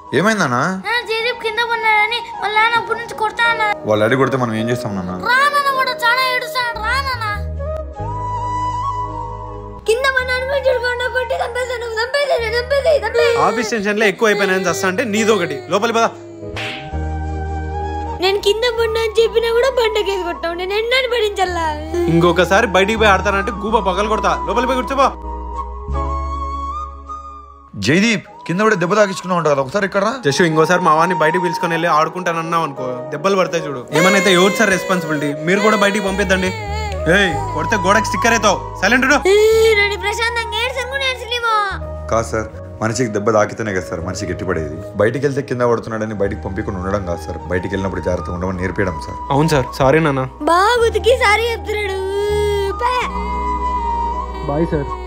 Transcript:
ఏమైందన్నా నాన్న జయదీప్ కింద పడినాడని వాళ్ళ నాన్న అప్పటి నుంచి కొడతా అన్నాడు వాళ్ళు అడిగి కొడితే మనం ఏం చేస్తాం నాన్న రానన్న కూడా చాలా ఏడుస్తాడు రానన్న కింద పడినాడు మీరు చూడకుండా కొట్టి చంపేసాను చంపేసాను చంపేసి చంపేసి ఆఫీస్ టెన్షన్ లో ఎక్కువ అయిపోయినాయని చస్తా అంటే నీదొకటి లోపలి పద నేను కింద పడినా అని చెప్పినా కూడా బండకేసి కొట్టావు నేను ఎన్నని పడించల్లా ఇంకొకసారి బయటికి పోయి ఆడతానంటే గూబ పగలు కొడతా లోపలి పోయి కూర్చోబో జైదీప్ కింద కూడా దెబ్బ తాకించుకున్నావు ఉంటావు కదా ఒకసారి ఇక్కడ రా. జస్ట్ ఇంకోసారి మా వాడిని బయటికి పిలుచుకొని వెళ్ళి ఆడుకుంటానన్నావు అనుకో దెబ్బలు పడతాయి చూడు ఏమనైతే ఎవరు సార్ రెస్పాన్సిబిలిటీ మీరు కూడా బయటికి పంపిద్దండి ఏయ్ కొడితే గోడకి స్టిక్కర్ అవుతావు సైలెంట్ నన్ను ప్రశాంతంగా ఏడ్సను కూడా ఏడ్చలేమో కాదు సార్ మనిషికి దెబ్బ తాకితేనే కదా సార్ మనిషి గట్టిపడేది బయటికి వెళ్తే కింద పడుతున్నాడని బయటికి పంపించకుండా ఉండడం కాదు సార్ బయటికి వెళ్ళినప్పుడు జాగ్రత్తగా ఉండమని నేర్పించడం సార్ అవును సార్ సారీ నాన్న బాగా ఉతికి సారీ చెప్తున్నాడు పే. Bye sir